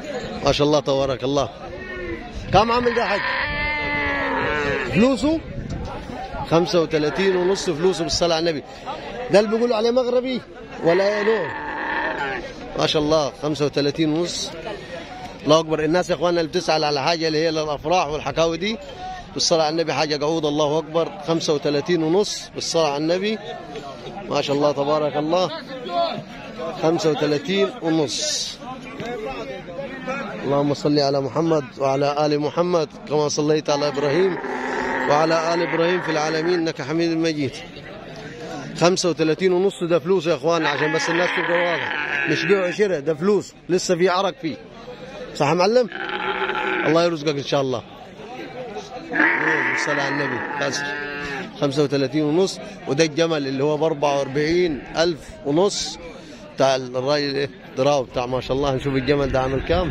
ما شاء الله تبارك الله كم عامل ده حج فلوسه 35 ونص فلوسه بالصلاة على النبي ده اللي بيقولوا عليه مغربي ولا نوع ما شاء الله 35 ونص الله اكبر الناس يا اخواننا اللي بتسال على حاجه اللي هي للافراح والحكاوي دي بالصلاه على النبي حاجه قعود الله اكبر 35 ونص بالصلاه على النبي ما شاء الله تبارك الله 35 ونص اللهم صل على محمد وعلى ال محمد كما صليت على ابراهيم وعلى ال ابراهيم في العالمين انك حميد مجيد 35 ونص ده فلوس يا اخوان عشان بس الناس تبقى واضح مش بيع وشراء ده فلوس لسه في عرق فيه صح يا معلم الله يرزقك ان شاء الله بالصلاة على النبي بس 35 ونص وده الجمل اللي هو ب 44 ألف ونص بتاع الراجل ايه دراو بتاع ما شاء الله نشوف الجمل ده عامل كام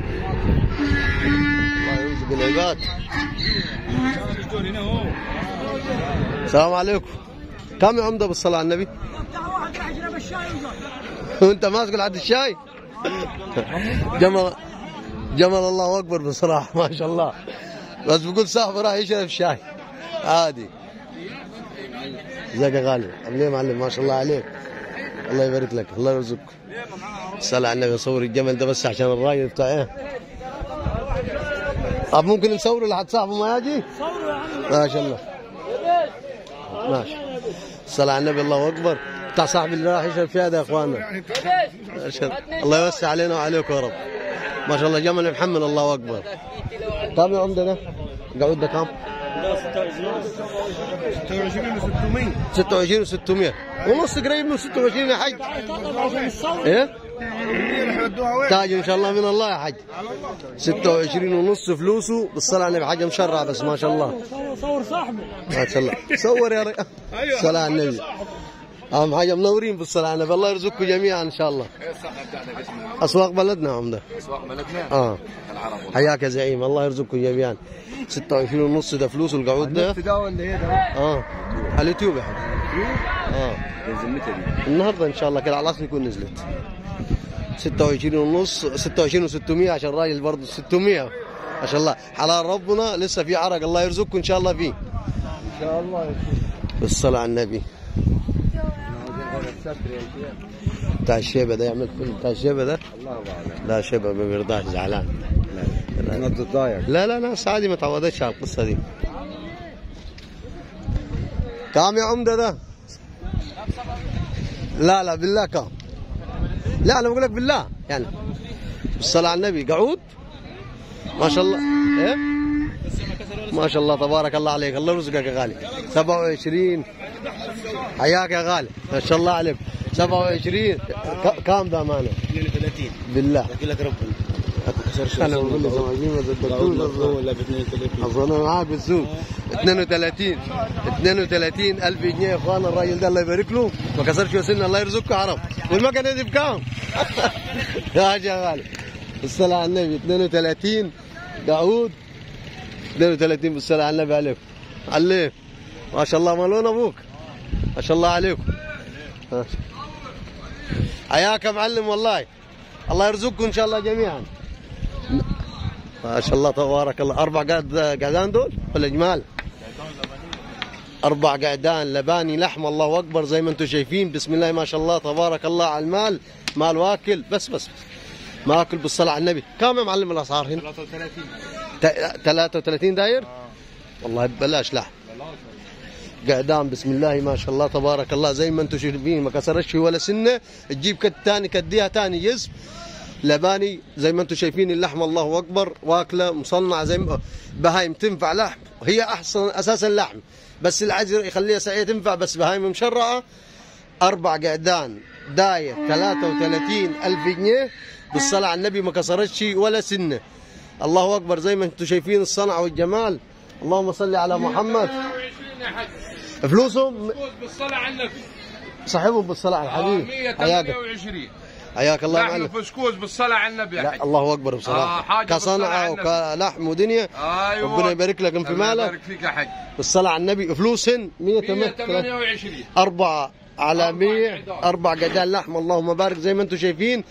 الله يرزق العباد السلام عليكم كم يا عمده بالصلاة على النبي وانت ماسك لحد الشاي جمل جمل الله اكبر بصراحه ما شاء الله بس بقول صاحبي راح يشرب شاي عادي ازيك يا غالي عامل ايه يا معلم ما شاء الله عليك الله يبارك لك الله يرزقك صلى على النبي صور الجمل ده بس عشان الراجل بتاع ايه طب ممكن نصوره لحد صاحبه ما يجي ما شاء الله ماشي صلى على النبي الله اكبر بتاع صاحبي اللي راح يشرب شاي ده يا اخوانا أشهد. الله يوسع علينا وعليكم يا رب ما شاء الله جمل محمل الله اكبر كم يا عمده ده؟ قعود ده كم؟ 26 و600 ونص قريب من 26 يا حج ايه؟ تاج ان شاء الله من الله يا حج 26 ونص فلوسه بالصلاه على النبي حاجه مشرع بس ما شاء الله صور صاحبه ما شاء الله صور يا ريال صلاه على النبي اهم حاجه منورين بالصلاه على النبي الله يرزقكم جميعا ان شاء الله اسواق بلدنا يا عمده اسواق بلدنا اه العرب حياك يا زعيم الله يرزقكم جميعا 26 ونص ده فلوس القعود ده ده ولا ايه ده؟ اه على اليوتيوب يا حبيبي اه ذمتها دي النهارده ان شاء الله كده على الاصل يكون نزلت 26 ونص 26 و600 عشان الراجل برضه 600 ما شاء الله حلال ربنا لسه في عرق الله يرزقكم ان شاء الله فيه ان شاء الله يا بالصلاه على النبي شيخ بتاع الشيبه ده يعمل فيلم بتاع الشيبه ده الله اعلم لا شيبه ما بيرضاش زعلان انا تتضايق لا لا لا عادي ما تعودتش على القصه دي كام يا عمده ده لا لا بالله كام لا انا بقول لك بالله يعني بالصلاه على النبي قعود ما شاء الله ايه ما شاء الله تبارك الله عليك الله يرزقك يا غالي 27 حياك يا غالي ما شاء الله عليك 27 ك- كام ده امانه 32 بالله اقول لك ربنا انا بقول لك 27 ما صدقتوش ولا ب 32 اظن انا معاك بالسوق 32 32 الف جنيه يا اخوان الراجل ده الله يبارك له ما كسرش وسنه الله يرزقه عرب والمكنه دي بكام؟ يا حاج يا غالي الصلاة على النبي 32 داوود 32 بالصلاة على النبي عليكم عليك ما شاء الله مالون ابوك ما شاء الله عليكم ها. حياك يا معلم والله الله يرزقكم ان شاء الله جميعا ما شاء الله تبارك الله اربع قعد قعدان دول ولا جمال اربع قعدان لباني لحم الله اكبر زي ما انتم شايفين بسم الله ما شاء الله تبارك الله على المال مال واكل بس بس ماكل بالصلاه على النبي كم يا معلم الاسعار هنا 33 ت- 33 داير والله ببلاش لحم قعدان بسم الله ما شاء الله تبارك الله زي ما انتم شايفين ما كسرتش ولا سنه تجيب كد تاني كديها تاني جسم لباني زي ما انتم شايفين اللحم الله اكبر واكله مصنعه زي ما بهايم تنفع لحم هي احسن اساسا لحم بس اللي عايز يخليها سعيه تنفع بس بهايم مشرعه اربع قعدان داير 33 الف جنيه بالصلاه على النبي ما كسرتش ولا سنه الله اكبر زي ما انتم شايفين الصنعه والجمال اللهم صل على محمد فلوسهم بالصلاة على النبي صاحبهم بالصلاه على الحبيب حياك 128 حياك الله لحم معلم فسكوس بالصلاة على النبي يا لا حاج الله اكبر بصراحه آه، حاجة بالصلاة كصنعه على النبي. وكلحم ودنيا ايوه ربنا يبارك لك في الله مالك يبارك فيك يا حاج بالصلاه على النبي فلوسهن 108 128 أربعة على أربع 100 قعدان. اربع قعدان لحم اللهم بارك زي ما انتم شايفين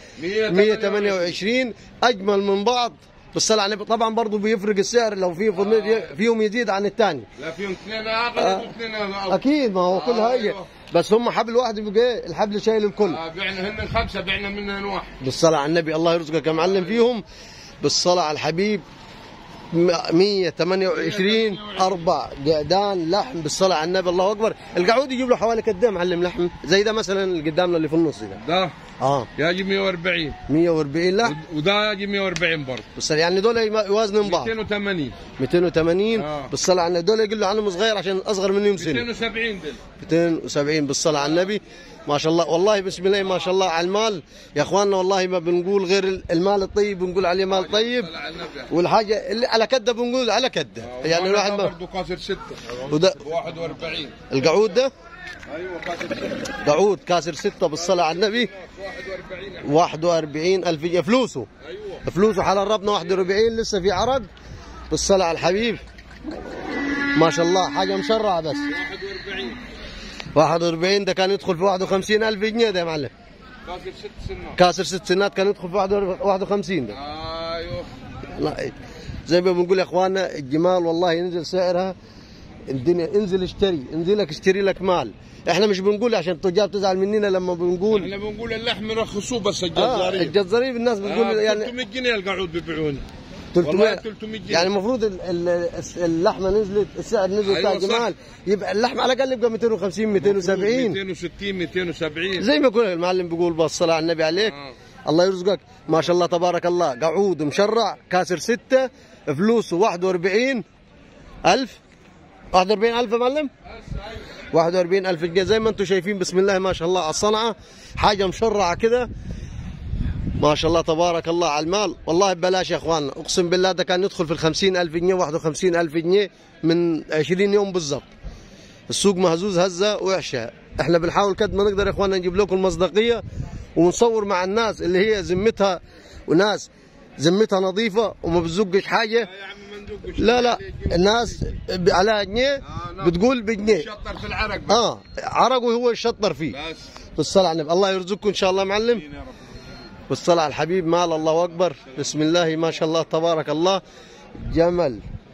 128 اجمل من بعض بالصلاه على النبي طبعا برضه بيفرق السعر لو في فيهم يزيد عن الثاني لا فيهم اثنين اغلى واثنين اغلى اكيد ما هو كل آه، هاي أيوة. بس هم حبل واحد يبقى إيه؟ الحبل شايل الكل آه، بعنا هن خمسه بعنا منهن واحد بالصلاة على النبي الله يرزقك يا معلم فيهم بالصلاة على الحبيب م- 128 أربع قعدان لحم بالصلاة على النبي الله أكبر القعود يجيب له حوالي قد إيه معلم لحم زي ده مثلا اللي قدامنا اللي في النص ده ده اه يجي 140 140 لحم وده يجي 140 برضه بالصلاة يعني دول يوازنوا من بعض 280 280 آه. بالصلاة على النبي دول يقول له عنهم صغير عشان أصغر منهم سنة 270 دل 270 بالصلاة على النبي ما شاء الله والله بسم الله ما شاء الله على المال يا اخواننا والله ما بنقول غير المال الطيب بنقول عليه مال طيب طلع على النبي والحاجه اللي على كده بنقول على كده يعني الواحد ما برضه كاسر سته وده 41 القعود ده ايوه كاسر سته قعود كاسر ستة بالصلاة على النبي 41 41 ألف جنيه فلوسه ايوه فلوسه حال ربنا 41 لسه في عرق بالصلاة على الحبيب ما شاء الله حاجة مشرعة بس 41 41 ده كان يدخل في 51 ألف جنيه ده يا معلم كاسر ست سنات كاسر ست سنات كان يدخل في 51 ده ايوه لا زي ما بنقول يا اخواننا الجمال والله ينزل سعرها الدنيا انزل اشتري انزل لك اشتري لك مال احنا مش بنقول عشان التجار تزعل مننا لما بنقول احنا بنقول اللحم رخصوه بس اه الجزارين الجزارين الناس بتقول آه يعني 300 جنيه القعود بيبيعوني والله 300 300 جنيه يعني المفروض ال- ال- اللحمه نزلت السعر نزل بتاع أيوة صح. الجمال يبقى اللحم على الاقل يبقى 250 270 260 270 زي ما يقول المعلم بيقول بالصلاه على النبي عليك آه. الله يرزقك ما شاء الله تبارك الله قعود مشرع كاسر ستة فلوسه 41 ألف 41 ألف يا معلم 41 ألف جنيه زي ما انتم شايفين بسم الله ما شاء الله على الصنعة حاجة مشرعة كده ما شاء الله تبارك الله على المال والله ببلاش يا اخواننا اقسم بالله ده كان يدخل في الخمسين ألف جنيه 51 ألف جنيه من 20 يوم بالضبط السوق مهزوز هزه وحشه احنا بنحاول قد ما نقدر يا اخواننا نجيب لكم المصداقيه ونصور مع الناس اللي هي ذمتها وناس ذمتها نظيفه وما بتزقش حاجه يا عم ما ندقش لا لا عليك. الناس ب- على جنيه آه، نعم. بتقول بجنيه شطر في العرق بس اه عرقه هو الشطر فيه بس بالصلاة على النبي الله يرزقكم ان شاء الله معلم يا رب بالصلاة على الحبيب مال الله اكبر بسم الله ما شاء الله تبارك الله جمل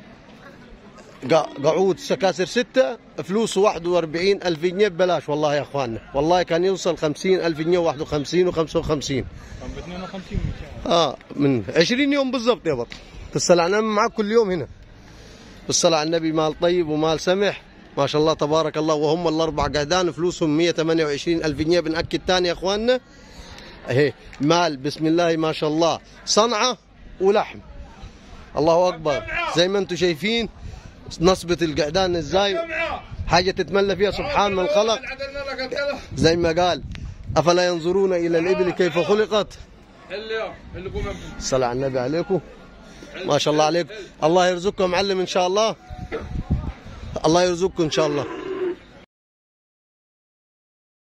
قا- قعود سكاسر ستة فلوسه 41 ألف جنيه ببلاش والله يا اخواننا والله كان يوصل 50 ألف جنيه 51 و55 كان ب 52 اه من 20 يوم بالضبط يا بط بالصلاة على النبي معك كل يوم هنا بالصلاة على النبي مال طيب ومال سمح ما شاء الله تبارك الله وهم الأربع قعدان فلوسهم 128 ألف جنيه بنأكد تاني يا أخواننا اهي مال بسم الله ما شاء الله صنعة ولحم الله أكبر زي ما انتم شايفين نصبة القعدان ازاي حاجة تتملى فيها سبحان من خلق زي ما قال أفلا ينظرون إلى الإبل كيف خلقت اللي اللي قوم الصلاة على النبي عليكم ما شاء الله عليك الله يرزقكم معلم إن شاء الله الله يرزقكم إن شاء الله